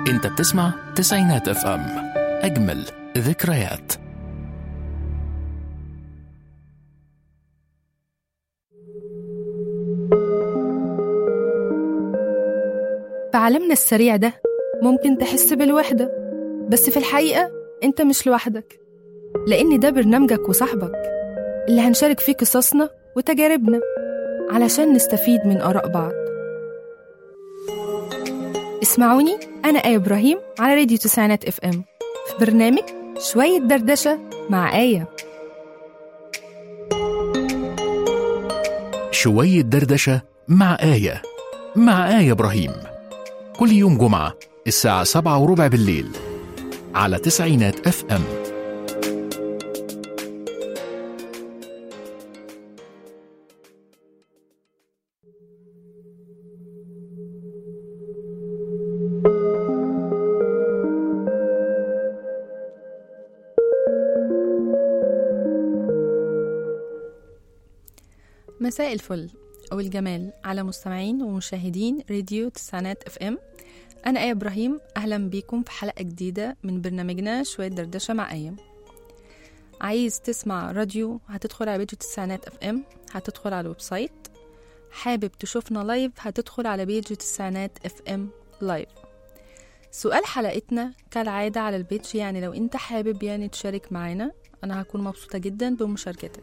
انت بتسمع تسعينات اف ام اجمل ذكريات في عالمنا السريع ده ممكن تحس بالوحدة بس في الحقيقة أنت مش لوحدك لأن ده برنامجك وصاحبك اللي هنشارك فيه قصصنا وتجاربنا علشان نستفيد من آراء بعض اسمعوني أنا آية إبراهيم على راديو تسعينات اف ام في برنامج شوية دردشة مع آية شوية دردشة مع آية مع آية إبراهيم كل يوم جمعة الساعة سبعة وربع بالليل على تسعينات اف ام مساء الفل أو الجمال على مستمعين ومشاهدين راديو تسعينات اف ام أنا آية إبراهيم أهلا بيكم في حلقة جديدة من برنامجنا شوية دردشة مع آية عايز تسمع راديو هتدخل على بيج تسعينات اف ام هتدخل على الويب سايت حابب تشوفنا لايف هتدخل على بيج تسعينات اف ام لايف سؤال حلقتنا كالعادة على البيج يعني لو انت حابب يعني تشارك معانا أنا هكون مبسوطة جدا بمشاركتك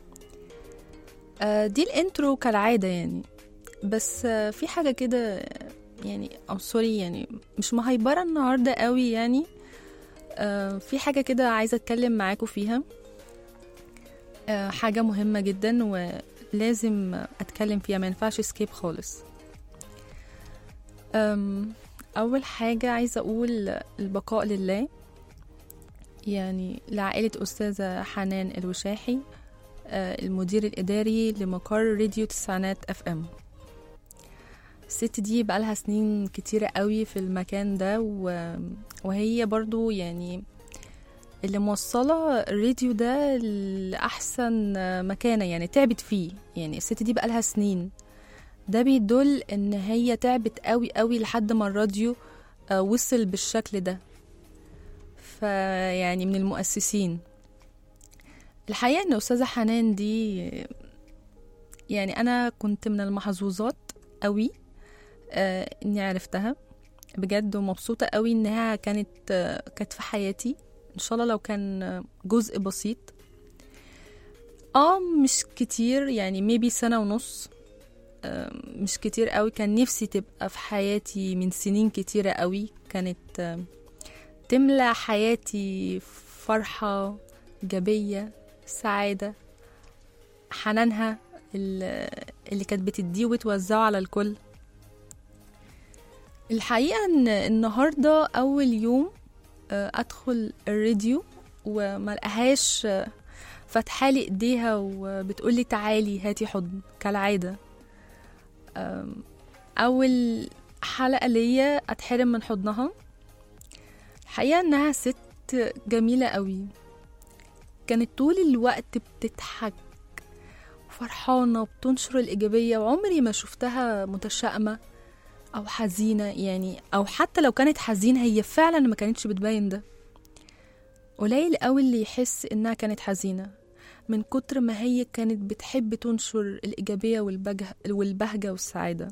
آه، دي الانترو كالعادة يعني بس آه، في حاجة كده يعني او سوري يعني مش مهيبرة النهاردة قوي يعني آه، في حاجة كده عايزة اتكلم معاكم فيها آه، حاجة مهمة جدا ولازم اتكلم فيها ما ينفعش سكيب خالص أم، اول حاجة عايزة اقول البقاء لله يعني لعائلة أستاذة حنان الوشاحي آه، المدير الإداري لمقر راديو تسعينات اف ام الست دي بقالها سنين كتيرة قوي في المكان ده و... وهي برضو يعني اللي موصلة الراديو ده لأحسن مكانة يعني تعبت فيه يعني الست دي بقالها سنين ده بيدل ان هي تعبت قوي قوي لحد ما الراديو آه، وصل بالشكل ده فيعني من المؤسسين الحقيقة ان أستاذة حنان دي يعني أنا كنت من المحظوظات قوي آه إني عرفتها بجد ومبسوطة قوي إنها كانت آه كانت في حياتي إن شاء الله لو كان آه، جزء بسيط اه مش كتير يعني ميبي سنة ونص آه مش كتير قوي كان نفسي تبقى في حياتي من سنين كتيرة قوي كانت آه تملى حياتي فرحة إيجابية سعادة حنانها ال- اللي كانت بتديه وتوزعه على الكل الحقيقة ان النهاردة أول يوم آه، أدخل الراديو وملقاهاش آه، فاتحالي ايديها وبتقولي تعالي هاتي حضن كالعادة آم، أول حلقة ليا أتحرم من حضنها الحقيقة إنها ست جميلة قوي كانت طول الوقت بتضحك وفرحانة وبتنشر الإيجابية وعمري ما شفتها متشائمة أو حزينة يعني أو حتى لو كانت حزينة هي فعلا ما كانتش بتبين ده قليل قوي اللي يحس إنها كانت حزينة من كتر ما هي كانت بتحب تنشر الإيجابية والبجه والبهجة والسعادة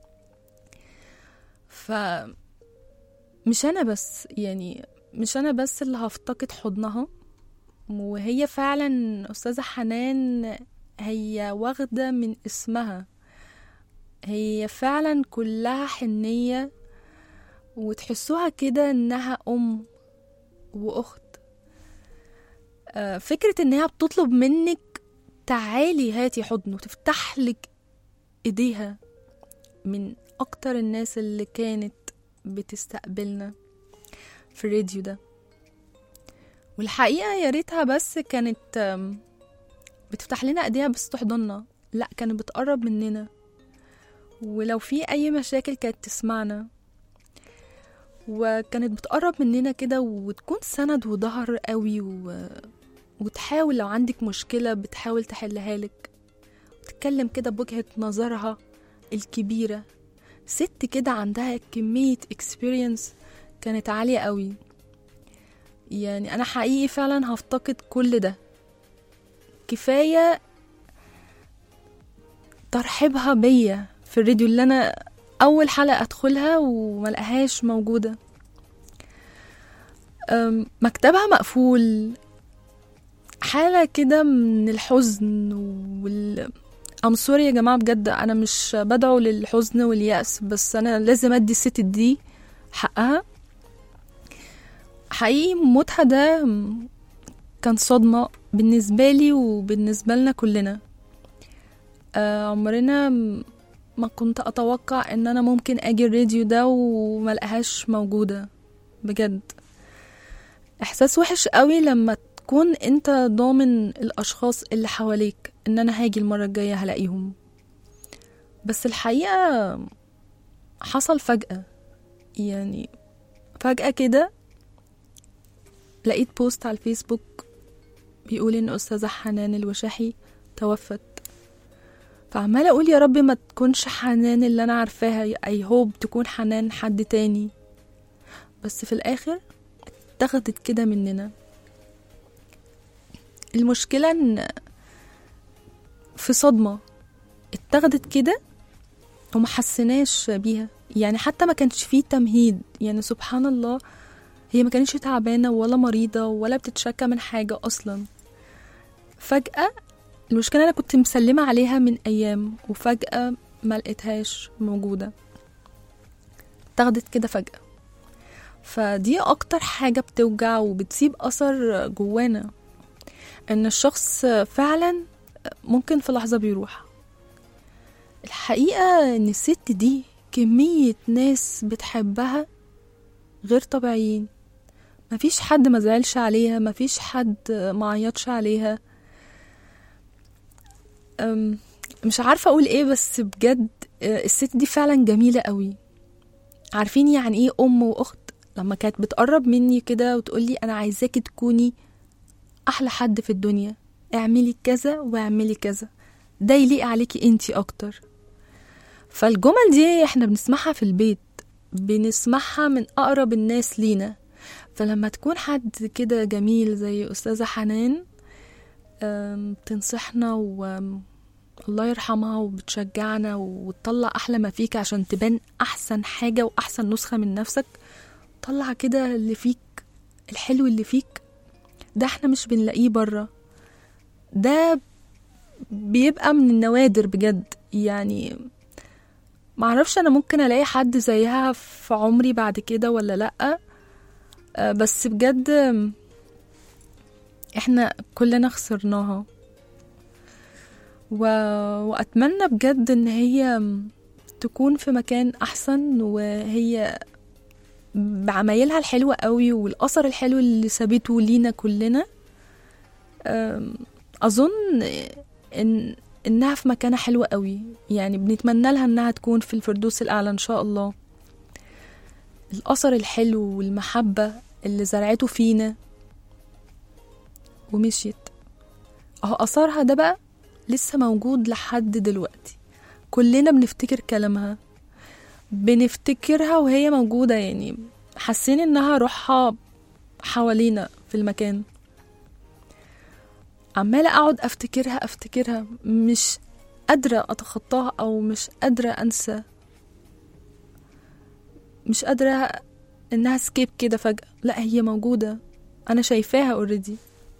ف مش أنا بس يعني مش أنا بس اللي هفتقد حضنها وهي فعلا أستاذة حنان هي واخدة من اسمها هي فعلا كلها حنية وتحسوها كده إنها أم وأخت آه، فكرة إنها بتطلب منك تعالي هاتي حضن وتفتح لك إيديها من أكتر الناس اللي كانت بتستقبلنا في الراديو ده والحقيقة يا ريتها بس كانت آم، بتفتح لنا ايديها بس تحضننا لا كانت بتقرب مننا ولو في اي مشاكل كانت تسمعنا وكانت بتقرب مننا كده وتكون سند وظهر قوي و... وتحاول لو عندك مشكلة بتحاول تحلها لك وتتكلم كده بوجهة نظرها الكبيرة ست كده عندها كمية experience كانت عالية قوي يعني أنا حقيقي فعلا هفتقد كل ده كفاية ترحيبها بيا في الراديو اللي أنا أول حلقة أدخلها وملقاهاش موجودة أم، مكتبها مقفول حالة كده من الحزن وال ام سوري يا جماعة بجد أنا مش بدعو للحزن واليأس بس أنا لازم أدي الست دي حقها حقيقي موتها ده كان صدمة بالنسبة لي وبالنسبة لنا كلنا آه، عمرنا ما كنت أتوقع إن أنا ممكن أجي الراديو ده وملقاهاش موجودة بجد إحساس وحش قوي لما تكون أنت ضامن الأشخاص اللي حواليك إن أنا هاجي المرة الجاية هلاقيهم بس الحقيقة حصل فجأة يعني فجأة كده لقيت بوست على الفيسبوك بيقول إن أستاذة حنان الوشاحي توفت فعمالة أقول يا رب ما تكونش حنان اللي أنا عارفاها أي هوب تكون حنان حد تاني بس في الآخر اتاخدت كده مننا المشكلة إن في صدمة اتاخدت كده وما حسناش بيها يعني حتى ما كانش فيه تمهيد يعني سبحان الله هي ما كانتش تعبانة ولا مريضة ولا بتتشكى من حاجة أصلا فجأة المشكلة أنا كنت مسلمة عليها من أيام وفجأة ما لقيتهاش موجودة اتاخدت كده فجأة فدي أكتر حاجة بتوجع وبتسيب أثر جوانا إن الشخص فعلا ممكن في لحظة بيروح الحقيقة إن الست دي كمية ناس بتحبها غير طبيعيين مفيش حد ما زعلش عليها مفيش حد ما عيطش عليها أم، مش عارفة أقول إيه بس بجد آه، الست دي فعلا جميلة قوي عارفين يعني إيه أم وأخت لما كانت بتقرب مني كده وتقولي أنا عايزاكي تكوني أحلى حد في الدنيا اعملي كذا واعملي كذا ده يليق عليكي انتي أكتر فالجمل دي احنا بنسمعها في البيت بنسمعها من أقرب الناس لينا فلما تكون حد كده جميل زي أستاذة حنان أم، تنصحنا و الله يرحمها وبتشجعنا وتطلع أحلى ما فيك عشان تبان أحسن حاجة وأحسن نسخة من نفسك طلع كده اللي فيك الحلو اللي فيك ده احنا مش بنلاقيه بره ده بيبقى من النوادر بجد يعني معرفش انا ممكن الاقي حد زيها في عمري بعد كده ولا لا آه، بس بجد آم، احنا كلنا خسرناها و... واتمنى بجد ان هي تكون في مكان احسن وهي بعمايلها الحلوة قوي والأثر الحلو اللي سابته لينا كلنا أم، أظن إن إنها في مكانة حلوة قوي يعني بنتمنى لها إنها تكون في الفردوس الأعلى إن شاء الله الأثر الحلو والمحبة اللي زرعته فينا ومشيت أهو أثرها ده بقى لسه موجود لحد دلوقتي كلنا بنفتكر كلامها بنفتكرها وهي موجودة يعني حاسين انها روحها حوالينا في المكان عمالة اقعد افتكرها افتكرها مش قادرة اتخطاها او مش قادرة انسى مش قادرة انها سكيب كده فجأة لا هي موجودة انا شايفاها اوريدي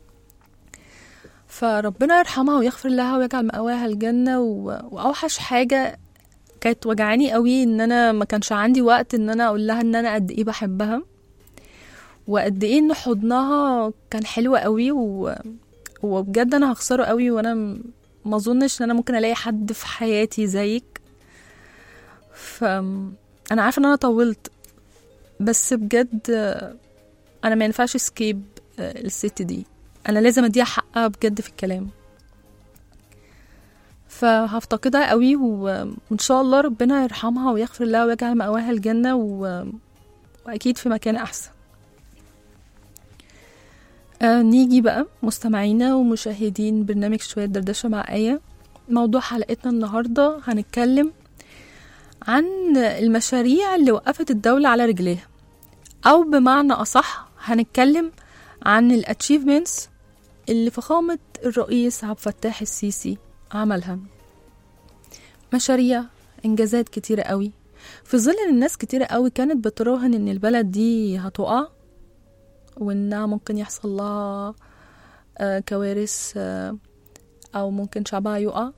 فربنا يرحمها ويغفر لها ويجعل مأواها الجنة و... وأوحش حاجة كانت وجعاني قوي ان انا ما كانش عندي وقت ان انا اقول لها ان انا قد ايه بحبها وقد ايه ان حضنها كان حلو قوي و... وبجد انا هخسره قوي وانا م- ما اظنش ان انا ممكن الاقي حد في حياتي زيك ف انا عارفه ان انا طولت بس بجد آه، انا ما ينفعش سكيب الست دي انا لازم اديها حقها بجد في الكلام فهفتقدها قوي و- وان شاء الله ربنا يرحمها ويغفر لها ويجعل مأواها الجنة و... واكيد في مكان احسن آه نيجي بقى مستمعينا ومشاهدين برنامج شوية دردشة مع آية موضوع حلقتنا النهاردة هنتكلم عن المشاريع اللي وقفت الدولة على رجليها أو بمعنى أصح هنتكلم عن الاتشيفمنتس اللي فخامة الرئيس عبد الفتاح السيسي عملها مشاريع إنجازات كتيرة قوي في ظل إن الناس كتيرة قوي كانت بتراهن إن البلد دي هتقع وإنها ممكن يحصل لها آه، كوارث آه، أو ممكن شعبها يقع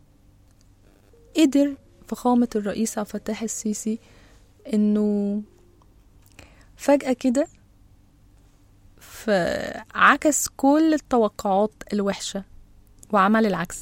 قدر فخامة الرئيس عبد الفتاح السيسي إنه فجأة كده فعكس كل التوقعات الوحشة وعمل العكس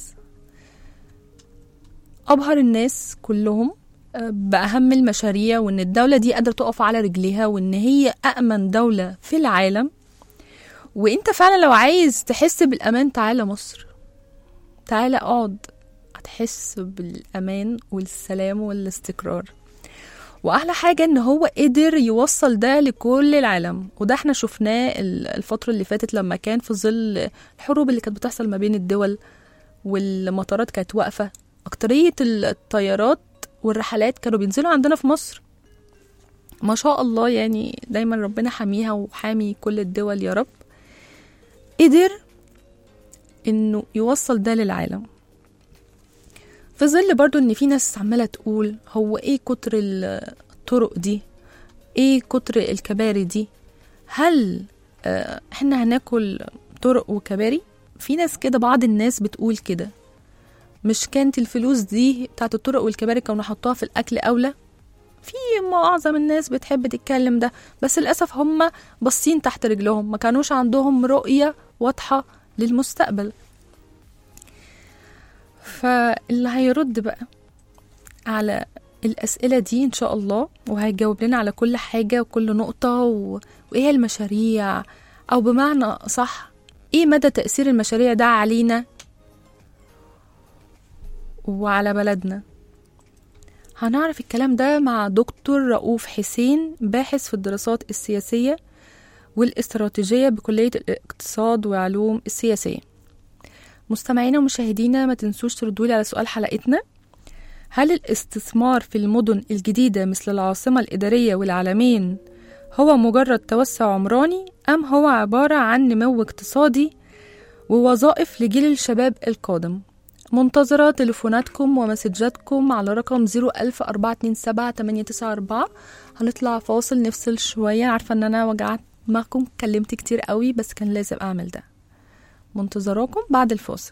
أبهر الناس كلهم آه، بأهم المشاريع وإن الدولة دي قادرة تقف على رجليها وإن هي أأمن دولة في العالم وإنت فعلا لو عايز تحس بالأمان تعالى مصر تعالى اقعد هتحس بالأمان والسلام والاستقرار واحلى حاجه ان هو قدر يوصل ده لكل العالم وده احنا شفناه ال- الفتره اللي فاتت لما كان في ظل الحروب اللي كانت بتحصل ما بين الدول والمطارات كانت واقفه اكتريه الطيارات والرحلات كانوا بينزلوا عندنا في مصر ما شاء الله يعني دايما ربنا حاميها وحامي كل الدول يا رب قدر انه يوصل ده للعالم في ظل برضو ان في ناس عماله تقول هو ايه كتر الطرق دي ايه كتر الكباري دي هل آه، احنا هناكل طرق وكباري في ناس كده بعض الناس بتقول كده مش كانت الفلوس دي بتاعت الطرق والكباري كانوا حطوها في الاكل اولى في معظم الناس بتحب تتكلم ده بس للاسف هم باصين تحت رجلهم ما كانوش عندهم رؤيه واضحه للمستقبل فاللي هيرد بقى على الأسئلة دي إن شاء الله وهيجاوب لنا على كل حاجة وكل نقطة و... وإيه المشاريع أو بمعنى صح إيه مدى تأثير المشاريع ده علينا وعلى بلدنا هنعرف الكلام ده مع دكتور رؤوف حسين باحث في الدراسات السياسية والاستراتيجية بكلية الاقتصاد وعلوم السياسية مستمعينا ومشاهدينا ما تنسوش تردوا لي على سؤال حلقتنا هل الاستثمار في المدن الجديدة مثل العاصمة الإدارية والعالمين هو مجرد توسع عمراني أم هو عبارة عن نمو اقتصادي ووظائف لجيل الشباب القادم منتظرة تليفوناتكم ومسجاتكم على رقم 01427 هنطلع فاصل نفصل شوية عارفة ان انا وجعت دماغكم اتكلمت كتير قوي بس كان لازم اعمل ده منتظراكم بعد الفاصل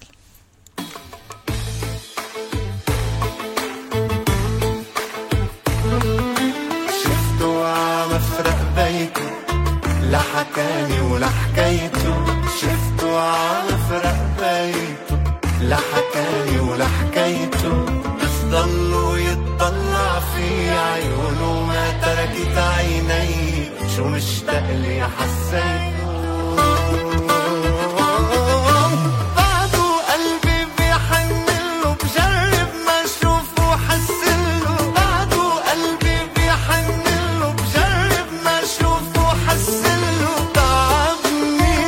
شفته عم افرق بيته لا حكاني ولا حكايته شفته عم افرق بيته لا حكاني ولا حكايته بس ضلوا يتطلع في عيونه ما تركت عيني شو مشتاق لي حسيته بعده قلبي بيحنله بجرب ما اشوفه وحسله بعده قلبي بيحنله بجرب ما اشوفه وحسله تعبني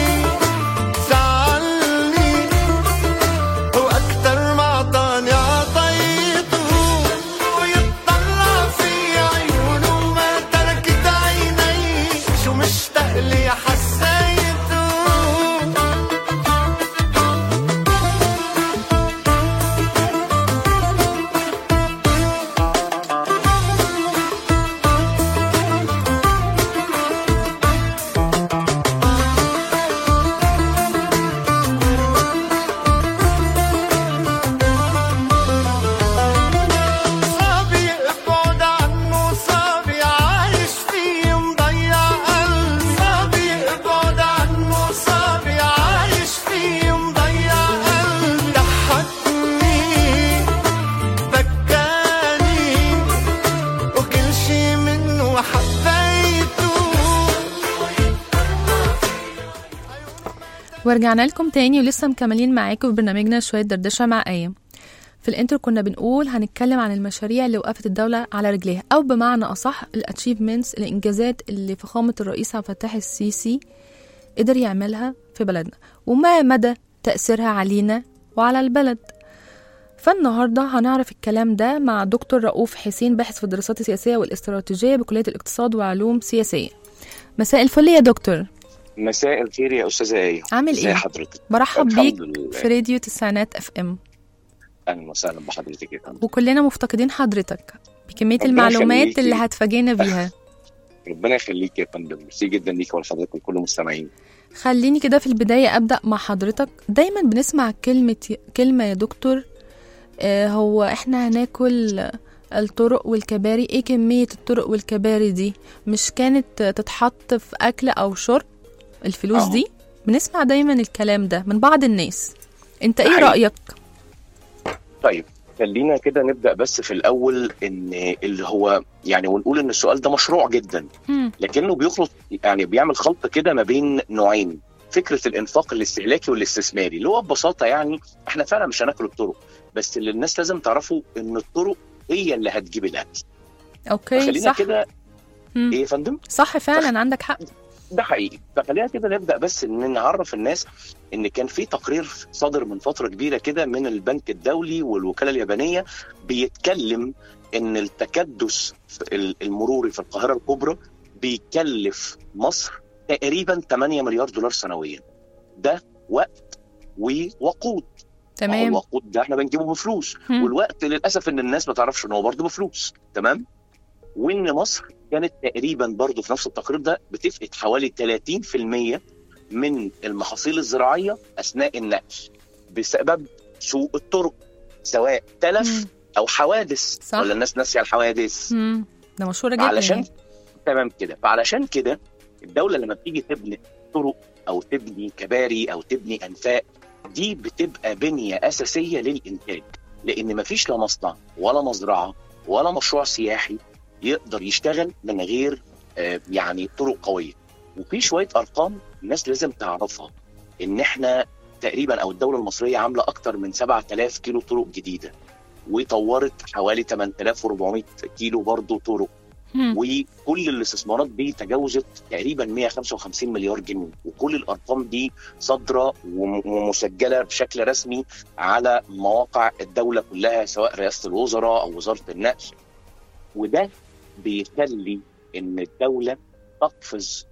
زعلني واكتر ما اعطاني عطيته ويطلع في عيونه ما تركت عيني شو مشتاق لي حسيته صابي ابعد عنه صابي عايش فيه مضيع قلبي صابي ابعد عنه صابي عايش فيه مضيع قلبي ضحكني بكاني وكل شي منه حبيته ورجعنا لكم تاني ولسه مكملين معاكم في برنامجنا شوية دردشة مع آية في الانترو كنا بنقول هنتكلم عن المشاريع اللي وقفت الدولة على رجليها أو بمعنى أصح الاتشيفمنتس الإنجازات اللي فخامة الرئيس عبد الفتاح السيسي قدر يعملها في بلدنا وما مدى تأثيرها علينا وعلى البلد فالنهاردة هنعرف الكلام ده مع دكتور رؤوف حسين باحث في الدراسات السياسية والاستراتيجية بكلية الاقتصاد وعلوم سياسية مساء الفل يا دكتور مساء الخير يا استاذه ايه عامل ازي ايه؟ حضرتك برحب الحمد بيك لله. في راديو تسعينات اف ام اهلا وسهلا بحضرتك يا فندم وكلنا مفتقدين حضرتك بكمية ربنا المعلومات يخليكي. اللي هتفاجئنا بيها ربنا يخليك يا فندم ميرسي جدا ليك ولحضرتك وكل المستمعين خليني كده في البداية أبدأ مع حضرتك دايما بنسمع كلمة كلمة يا دكتور آه هو احنا هناكل الطرق والكباري ايه كمية الطرق والكباري دي مش كانت تتحط في أكل أو شرب الفلوس آه. دي بنسمع دايما الكلام ده من بعض الناس انت ايه حقيقي. رأيك طيب خلينا كده نبدا بس في الاول ان اللي هو يعني ونقول ان السؤال ده مشروع جدا مم. لكنه بيخلط يعني بيعمل خلط كده ما بين نوعين فكره الانفاق الاستهلاكي والاستثماري اللي هو ببساطه يعني احنا فعلا مش هناكل الطرق بس اللي الناس لازم تعرفوا ان الطرق هي اللي هتجيب الاكل اوكي خلينا صح كده مم. ايه يا فندم صح فعلا عندك حق ده حقيقي فخلينا كده نبدا بس ان نعرف الناس ان كان في تقرير صادر من فتره كبيره كده من البنك الدولي والوكاله اليابانيه بيتكلم ان التكدس في المروري في القاهره الكبرى بيكلف مصر تقريبا 8 مليار دولار سنويا ده وقت ووقود تمام الوقود ده احنا بنجيبه بفلوس مم. والوقت للاسف ان الناس ما تعرفش ان هو برضه بفلوس تمام وان مصر كانت تقريبا برضه في نفس التقرير ده بتفقد حوالي 30% من المحاصيل الزراعيه اثناء النقل بسبب سوء الطرق سواء تلف مم. او حوادث صح. ولا الناس ناسيه الحوادث مم. ده مشهورة جدا علشان يعني. تمام كده فعلشان كده الدوله لما بتيجي تبني طرق او تبني كباري او تبني انفاق دي بتبقى بنيه اساسيه للانتاج لان مفيش لا مصنع ولا مزرعه ولا مشروع سياحي يقدر يشتغل من غير آه، يعني طرق قويه وفي شويه ارقام الناس لازم تعرفها ان احنا تقريبا او الدوله المصريه عامله اكتر من 7000 كيلو طرق جديده وطورت حوالي 8400 كيلو برضه طرق مم. وكل الاستثمارات دي تجاوزت تقريبا 155 مليار جنيه وكل الارقام دي صادره وم- ومسجله بشكل رسمي على مواقع الدوله كلها سواء رئاسه الوزراء او وزاره النقل وده بيخلي ان الدوله تقفز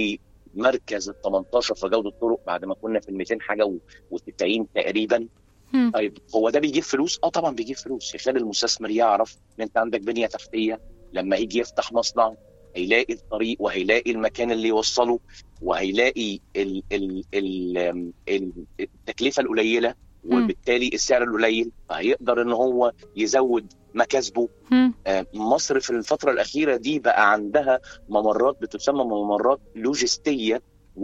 لمركز ال 18 في جوده الطرق بعد ما كنا في ال 200 حاجه و90 تقريبا مم. طيب هو ده بيجيب فلوس؟ اه طبعا بيجيب فلوس يخلي المستثمر يعرف ان انت عندك بنيه تحتيه لما يجي يفتح مصنع هيلاقي الطريق وهيلاقي المكان اللي يوصله وهيلاقي ال ال ال ال التكلفه القليله وبالتالي السعر القليل فهيقدر ان هو يزود مكاسبه مم. آه، مصر في الفترة الأخيرة دي بقى عندها ممرات بتسمى ممرات لوجستية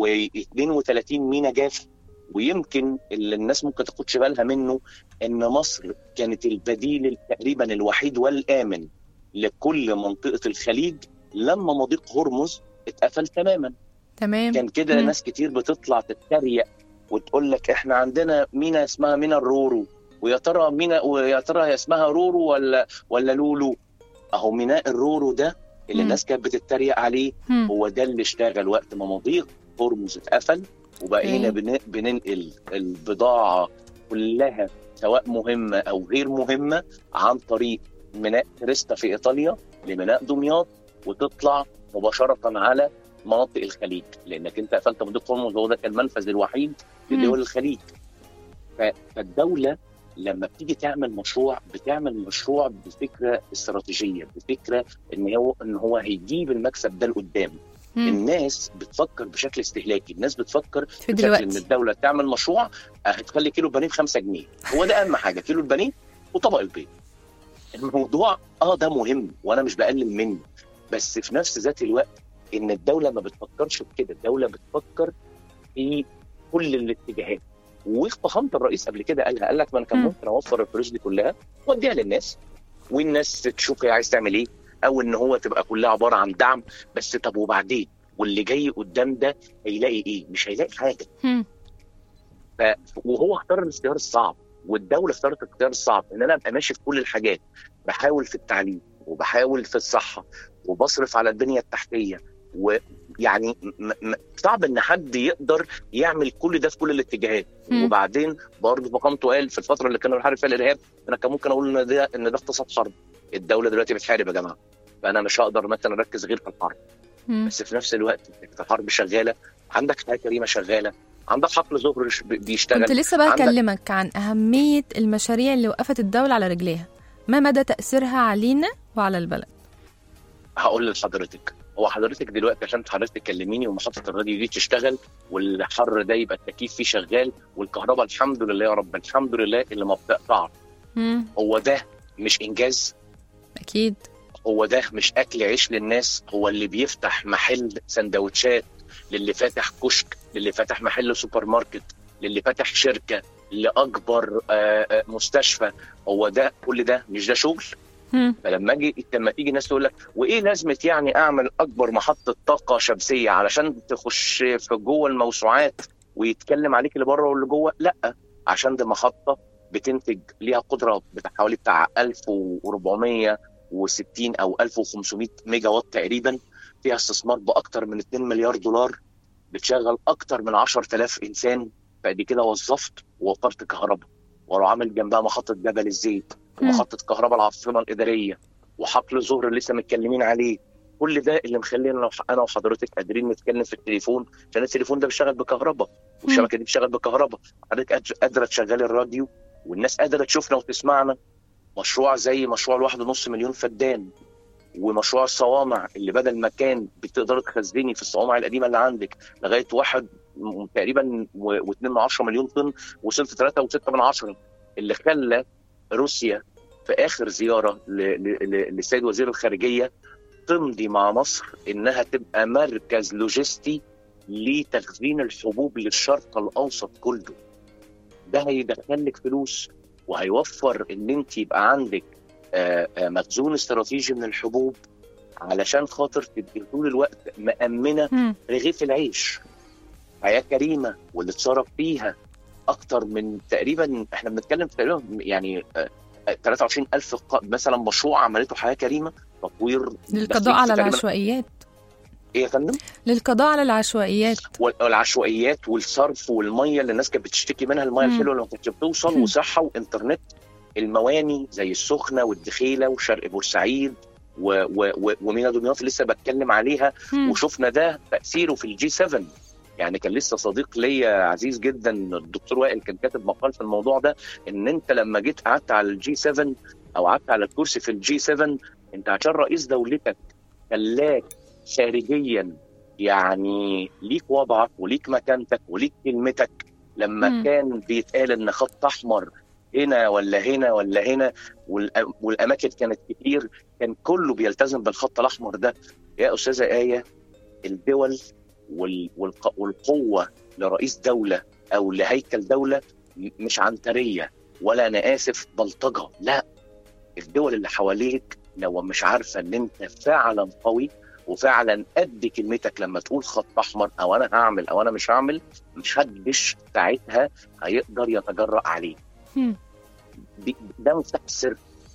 و32 مينا جاف ويمكن اللي الناس ممكن تاخدش بالها منه ان مصر كانت البديل تقريبا الوحيد والامن لكل منطقه الخليج لما مضيق هرمز اتقفل تماما تمام كان كده مم. ناس كتير بتطلع تتريق وتقول لك احنا عندنا مينا اسمها مينا الرورو ويا ترى مينا ويا ترى هي اسمها رورو ولا ولا لولو اهو ميناء الرورو ده اللي مم. الناس كانت بتتريق عليه مم. هو ده اللي اشتغل وقت ما مضيق هرمز اتقفل وبقينا أوكي. بن- بننقل البضاعه كلها سواء مهمه او غير مهمه عن طريق ميناء تريستا في ايطاليا لميناء دمياط وتطلع مباشره على مناطق الخليج لانك انت قفلت مضيق هرمز وهو ده كان المنفذ الوحيد مم. لدول الخليج ف- فالدوله لما بتيجي تعمل مشروع بتعمل مشروع بفكره استراتيجيه بفكره ان هو ان هو هيجيب المكسب ده لقدام مم. الناس بتفكر بشكل استهلاكي الناس بتفكر في بشكل ان دلوقتي الدوله تعمل مشروع آه، هتخلي كيلو البانيه ب 5 جنيه هو ده اهم حاجه كيلو البانيه وطبق البيض الموضوع اه ده مهم وانا مش بقلل منه بس في نفس ذات الوقت ان الدوله ما بتفكرش في كده الدوله بتفكر في كل الاتجاهات وفخامه الرئيس قبل كده قالها قال لك ما انا كان مم. ممكن اوفر الفلوس دي كلها واديها للناس والناس تشوف هي عايز تعمل ايه او ان هو تبقى كلها عباره عن دعم بس طب وبعدين واللي جاي قدام ده هيلاقي ايه؟ مش هيلاقي حاجه مم. ف... وهو اختار الاختيار الصعب والدوله اختارت الاختيار الصعب ان انا ابقى ماشي في كل الحاجات بحاول في التعليم وبحاول في الصحه وبصرف على البنيه التحتيه يعني م- م- صعب ان حد يقدر يعمل كل ده في كل الاتجاهات مم. وبعدين برضه فقامته قال في الفتره اللي كانوا بيحارب فيها الارهاب انا كان ممكن اقول ان ده ان ده اقتصاد حرب الدوله دلوقتي بتحارب يا جماعه فانا مش هقدر مثلا اركز غير في الحرب مم. بس في نفس الوقت انت الحرب شغاله عندك حياه كريمه شغاله عندك حقل زهر ش- بيشتغل كنت لسه بقى عندك- اكلمك عن اهميه المشاريع اللي وقفت الدوله على رجليها ما مدى تاثيرها علينا وعلى البلد هقول لحضرتك هو حضرتك دلوقتي عشان حضرتك تكلميني ومحطه الراديو دي تشتغل والحر ده يبقى التكييف فيه شغال والكهرباء الحمد لله يا رب الحمد لله اللي ما بتقطعش مم. هو ده مش انجاز اكيد هو ده مش اكل عيش للناس هو اللي بيفتح محل سندوتشات للي فاتح كشك للي فاتح محل سوبر ماركت للي فاتح شركه لاكبر آه، آه، مستشفى هو ده كل ده مش ده شغل مم. فلما اجي لما تيجي ناس تقول لك وايه لازمه يعني اعمل اكبر محطه طاقه شمسيه علشان تخش في جوه الموسوعات ويتكلم عليك اللي بره واللي جوه لا عشان دي محطه بتنتج ليها قدره بتاع حوالي بتاع 1460 او 1500 ميجا وات تقريبا فيها استثمار باكتر من 2 مليار دولار بتشغل اكتر من 10000 انسان فدي كده وظفت ووفرت كهرباء ولو عامل جنبها محطه جبل الزيت مم. ومحطه كهرباء العاصمه الاداريه وحقل زهر اللي لسه متكلمين عليه كل ده اللي مخلينا انا وحضرتك قادرين نتكلم في التليفون عشان التليفون ده بيشتغل بكهرباء والشبكه دي بتشتغل بكهرباء حضرتك قادر- قادره تشغلي الراديو والناس قادره تشوفنا وتسمعنا مشروع زي مشروع الواحد ونص مليون فدان ومشروع الصوامع اللي بدل ما كان بتقدر تخزني في الصوامع القديمه اللي عندك لغايه واحد م- تقريبا و2 من عشرة مليون طن وصلت 3 و6 من عشرة اللي خلى روسيا في اخر زياره ل- ل- ل- للسيد وزير الخارجيه تمضي مع مصر انها تبقى مركز لوجستي لتخزين الحبوب للشرق الاوسط كله ده هيدخل لك فلوس وهيوفر ان انت يبقى عندك آه، آه، مخزون استراتيجي من الحبوب علشان خاطر تبقي طول الوقت مأمنه مم. رغيف العيش حياه كريمه واللي اتصرف فيها اكتر من تقريبا احنا بنتكلم في تقريبا يعني آه، آه، 23000 ق- مثلا مشروع عملته حياه كريمه تطوير للقضاء داخلين على في تقريباً- العشوائيات ايه يا فندم؟ للقضاء على العشوائيات والعشوائيات والصرف والميه اللي الناس كانت بتشتكي منها الميه مم. الحلوه اللي ما كانتش بتوصل مم. وصحه وانترنت المواني زي السخنه والدخيله وشرق بورسعيد و- و- و- ومينا دمياط اللي لسه بتكلم عليها مم. وشفنا ده تاثيره في الجي 7 يعني كان لسه صديق ليا عزيز جدا الدكتور وائل كان كاتب مقال في الموضوع ده ان انت لما جيت قعدت على الجي 7 او قعدت على الكرسي في الجي 7 انت عشان رئيس دولتك خلاك خارجيا يعني ليك وضعك وليك مكانتك وليك كلمتك لما مم. م. كان بيتقال ان خط احمر هنا ولا هنا ولا هنا والأ- والاماكن كانت كتير كان كله بيلتزم بالخط الاحمر ده يا استاذه ايه الدول وال- والق- والقوه لرئيس دوله او لهيكل دوله م- مش عنتريه ولا انا اسف بلطجه لا الدول اللي حواليك لو مش عارفه ان انت فعلا قوي وفعلا قد كلمتك لما تقول خط احمر او انا هعمل او انا مش هعمل مش حدش ساعتها هيقدر يتجرأ عليه مم. دي- ده مفتاح السر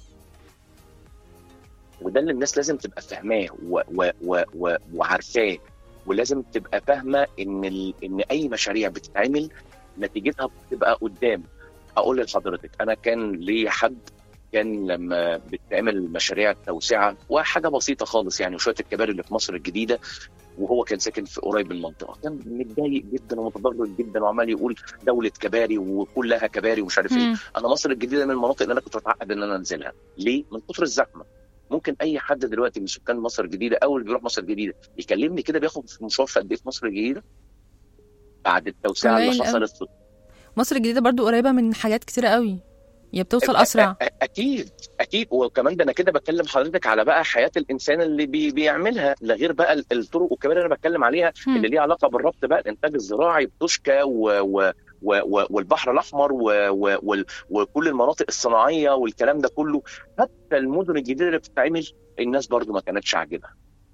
وده اللي الناس لازم تبقى فاهماه و- و- و- و- وعارفاه ولازم تبقى فاهمه ان ال... ان اي مشاريع بتتعمل نتيجتها بتبقى قدام اقول لحضرتك انا كان لي حد كان لما بتعمل مشاريع توسعه وحاجه بسيطه خالص يعني وشويه الكباري اللي في مصر الجديده وهو كان ساكن في قريب من المنطقه كان متضايق جدا ومتضرر جدا وعمال يقول دوله كباري وكلها كباري ومش عارف ايه مم. انا مصر الجديده من المناطق اللي انا كنت متعقد ان انا انزلها ليه من كتر الزحمه ممكن اي حد دلوقتي من سكان مصر الجديده او اللي بيروح مصر الجديده يكلمني كده بياخد في مشوار في قد ايه في مصر الجديده بعد التوسعه اللي قليل أوي. حصلت في مصر الجديدة برضو قريبة من حاجات كتيرة قوي هي بتوصل أسرع أ- اكيد اكيد وكمان ده انا كده بكلم حضرتك على بقى حياه الانسان اللي بي بيعملها ده غير بقى ال- الطرق والكباري اللي انا بتكلم عليها مم. اللي ليها علاقه بالربط بقى الانتاج الزراعي بتوشكا و و و و والبحر الاحمر و و وال- وكل المناطق الصناعيه والكلام ده كله حتى المدن الجديده اللي بتتعمل الناس برضو ما كانتش عاجبها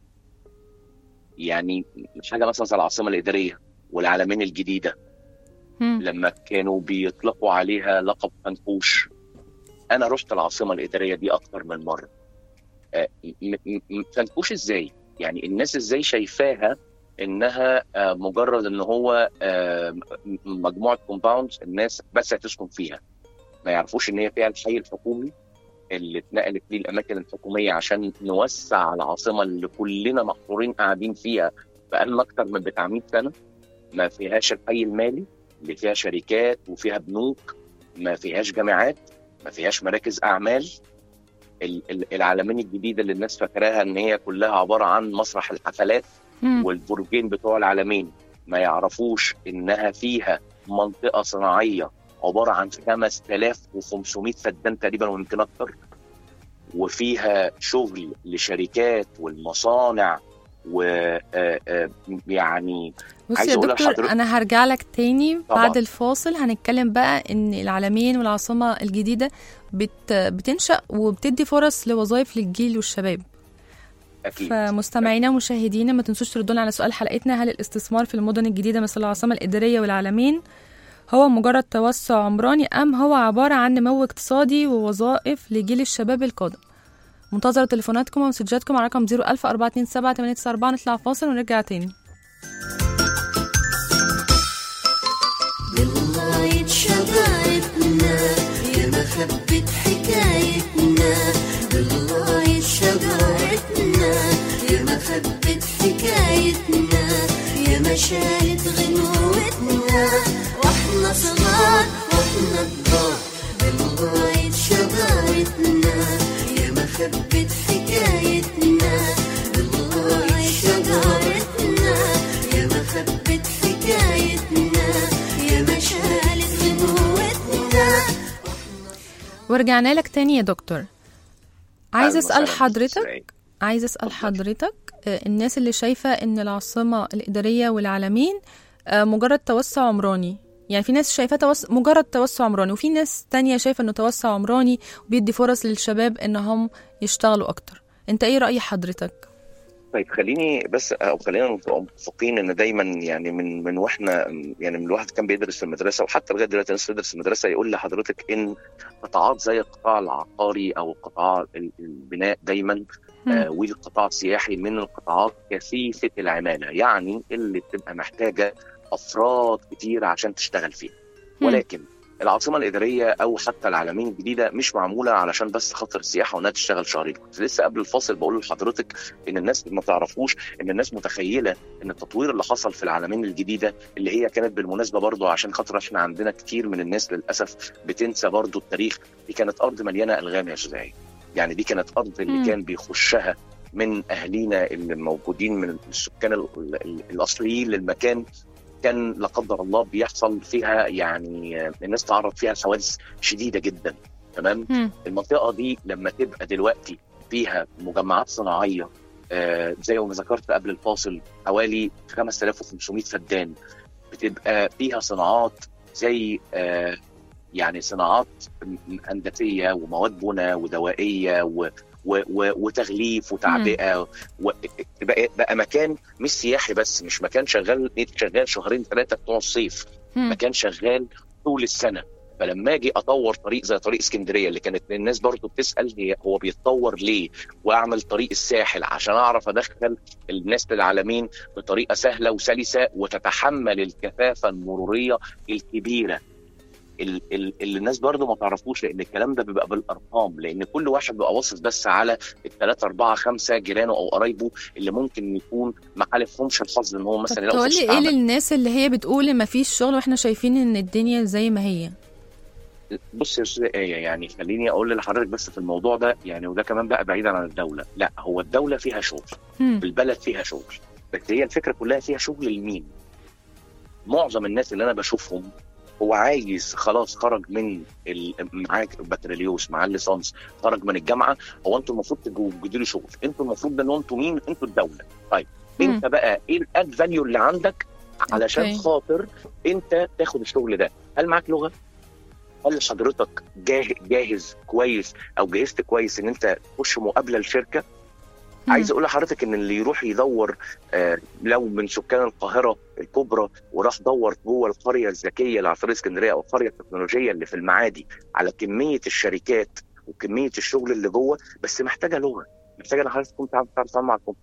يعني حاجه مثلا زي العاصمه الاداريه والعلمين الجديده مم. لما كانوا بيطلقوا عليها لقب فنكوش انا رحت العاصمه الاداريه دي اكتر من مره آه، م- م- م- فنكوش ازاي يعني الناس ازاي شايفاها انها آه، مجرد ان هو آه، م- مجموعه كومباوندز الناس بس هتسكن فيها ما يعرفوش ان هي فيها الحي الحكومي اللي اتنقلت ليه الاماكن الحكوميه عشان نوسع العاصمه اللي كلنا محصورين قاعدين فيها بقالنا اكتر من بتاع 100 سنه ما فيهاش الحي المالي اللي فيها شركات وفيها بنوك ما فيهاش جامعات ما فيهاش مراكز اعمال ال- ال- العالمين الجديده اللي الناس فاكراها ان هي كلها عباره عن مسرح الحفلات مم. والبرجين بتوع العالمين ما يعرفوش انها فيها منطقه صناعيه عباره عن 5500 فدان تقريبا ويمكن اكتر وفيها شغل لشركات والمصانع و آه، آه، يعني بص عايز يا أقول دكتور لحضرتك- انا هرجع لك تاني طبعاً. بعد الفاصل هنتكلم بقى ان العالمين والعاصمه الجديده بت بتنشا وبتدي فرص لوظائف للجيل والشباب اكيد فمستمعينا ومشاهدينا ما تنسوش تردونا على سؤال حلقتنا هل الاستثمار في المدن الجديده مثل العاصمه الاداريه والعالمين هو مجرد توسع عمراني ام هو عباره عن نمو اقتصادي ووظائف لجيل الشباب القادم منتظرة تليفوناتكم ومسجاتكم على رقم 01427 نطلع فاصل ونرجع تاني لغاية شجرتنا يا مخبة حكايتنا لغاية شجرتنا يا مخبة حكايتنا يا مشاهد غنوتنا واحنا صغار واحنا كبار لغاية شجرتنا يا مخبة حكايتنا لغاية شجرتنا يا مخبة حكايتنا يا مشاهد غنوتنا ورجعنا لك تاني يا دكتور عايز أهلاً اسال وسهلاً حضرتك بالسعي. عايز اسال اتفضل. حضرتك آه، الناس اللي شايفه ان العاصمه الاداريه والعالمين آه، مجرد توسع عمراني يعني في ناس شايفاه توس... مجرد توسع عمراني وفي ناس تانية شايفه انه توسع عمراني وبيدي فرص للشباب انهم يشتغلوا اكتر انت ايه راي حضرتك طيب خليني بس او خلينا نبقى متفقين ان دايما يعني من من واحنا يعني من الواحد كان بيدرس في المدرسه وحتى لغايه دلوقتي الناس بتدرس في المدرسه يقول لحضرتك ان قطاعات زي القطاع العقاري او قطاع ال- البناء دايما مم. آه والقطاع السياحي من القطاعات كثيفه العماله يعني اللي بتبقى محتاجه افراد كتير عشان تشتغل فيها مم. ولكن العاصمه الاداريه او حتى العالمين الجديده مش معموله علشان بس خاطر السياحه وانها تشتغل شهرين كنت لسه قبل الفاصل بقول لحضرتك ان الناس ما تعرفوش ان الناس متخيله ان التطوير اللي حصل في العالمين الجديده اللي هي كانت بالمناسبه برضو عشان خاطر احنا عندنا كتير من الناس للاسف بتنسى برضو التاريخ دي كانت ارض مليانه الغام يا شذاعي يعني دي كانت ارض اللي مم. كان بيخشها من اهالينا اللي موجودين من السكان ال- ال- الاصليين للمكان كان لا قدر الله بيحصل فيها يعني آه، الناس تعرض فيها لحوادث شديده جدا تمام مم. المنطقه دي لما تبقى دلوقتي فيها مجمعات صناعيه آه، زي ما ذكرت قبل الفاصل حوالي 5500 فدان بتبقى فيها صناعات زي آه، يعني صناعات م- هندسيه ومواد بناء ودوائيه و و و وتغليف وتعبئه و- بقى, بقى مكان مش سياحي بس مش مكان شغال شغال شهرين ثلاثه بتوع الصيف مم. مكان شغال طول السنه فلما اجي اطور طريق زي طريق اسكندريه اللي كانت الناس برضو بتسال هي هو بيتطور ليه واعمل طريق الساحل عشان اعرف ادخل الناس للعالمين بطريقه سهله وسلسه وتتحمل الكثافه المروريه الكبيره ال- ال- اللي الناس برضو ما تعرفوش لان الكلام ده بيبقى بالارقام لان كل واحد بيبقى باصص بس على الثلاثه اربعه خمسه جيرانه او قرايبه اللي ممكن يكون ما حالفهمش الحظ ان هو طب مثلا يلاقوا تقول لي فرصه ايه عمل. للناس اللي هي بتقول ان مفيش شغل واحنا شايفين ان الدنيا زي ما هي بص يا استاذ ايه يعني خليني اقول لحضرتك بس في الموضوع ده يعني وده كمان بقى بعيدا عن الدوله لا هو الدوله فيها شغل مم. البلد فيها شغل بس هي الفكره كلها فيها شغل لمين معظم الناس اللي انا بشوفهم هو عايز خلاص خرج من ال- معاه بكالوريوس معاه الليسانس خرج من الجامعه هو انتوا المفروض تجدوا لي شغل انتوا المفروض ده ان انتوا مين انتوا الدوله طيب مم. انت بقى ايه الاد فاليو اللي عندك علشان أوكي. خاطر انت تاخد الشغل ده هل معاك لغه هل حضرتك جاه- جاهز كويس او جهزت كويس ان انت تخش مقابله لشركه مم. عايز اقول لحضرتك ان اللي يروح يدور آه، لو من سكان القاهره الكبرى وراح دور جوه القريه الذكيه اللي على طريق اسكندريه او القريه التكنولوجيه اللي في المعادي على كميه الشركات وكميه الشغل اللي جوه بس محتاجه لغه محتاجه ان حضرتك تكون تعرف تعرف تتعامل مع الكمبيوتر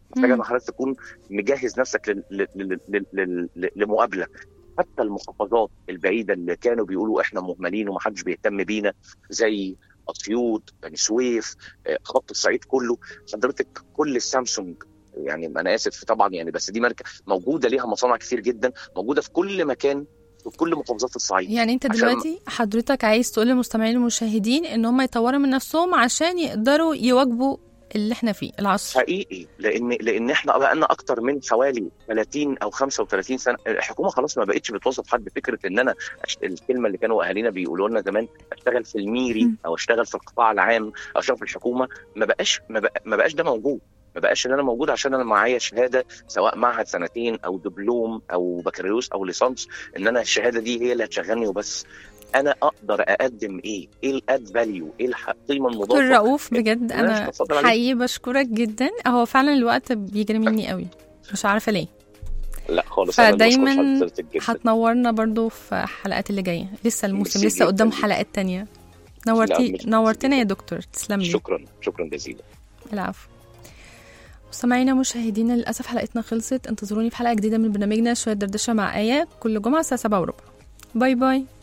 محتاجه مم. ان حضرتك تكون مجهز نفسك لل- لل- لل- لل- لل- لل- لمقابله حتى المحافظات البعيده اللي كانوا بيقولوا احنا مهملين ومحدش بيهتم بينا زي اسيوط بني سويف آه، خط الصعيد كله حضرتك كل السامسونج يعني انا اسف طبعا يعني بس دي ماركه موجوده ليها مصانع كتير جدا موجوده في كل مكان في كل محافظات الصعيد يعني انت عشان- دلوقتي حضرتك عايز تقول للمستمعين المشاهدين ان هم يطوروا من نفسهم عشان يقدروا يواجبوا اللي احنا فيه العصر حقيقي لان لان احنا بقى لنا اكتر من حوالي 30 او 35 سنه الحكومه خلاص ما بقتش بتوظف حد فكره ان انا أشت... الكلمه اللي كانوا اهالينا بيقولوا لنا زمان اشتغل في الميري مم. او اشتغل في القطاع العام او اشتغل في الحكومه ما بقاش ما, بق... ما بقاش ده موجود ما بقاش ان انا موجود عشان انا معايا شهاده سواء معهد سنتين او دبلوم او بكالوريوس او ليسانس ان انا الشهاده دي هي اللي هتشغلني وبس انا اقدر اقدم ايه؟ ايه الاد فاليو؟ ايه الح- القيمه دكتور المضافه؟ رؤوف بجد ماشي، انا اتفضل عليك. حقيقي بشكرك جدا هو فعلا الوقت بيجري مني قوي مش عارفه ليه لا خالص أنا اللي بشكر فدايما حضرتك جداً. هتنورنا برضو في الحلقات اللي جايه لسه الموسم ميرسي لسه قدام جداً. حلقات تانية لا، نورتي ميرسي نورتنا يا جداً. دكتور تسلم لي شكرا شكرا جزيلا العفو مستمعينا مشاهدينا للأسف حلقتنا خلصت انتظروني في حلقة جديدة من برنامجنا شوية دردشة مع آية كل جمعة الساعة 7 وربع باي باي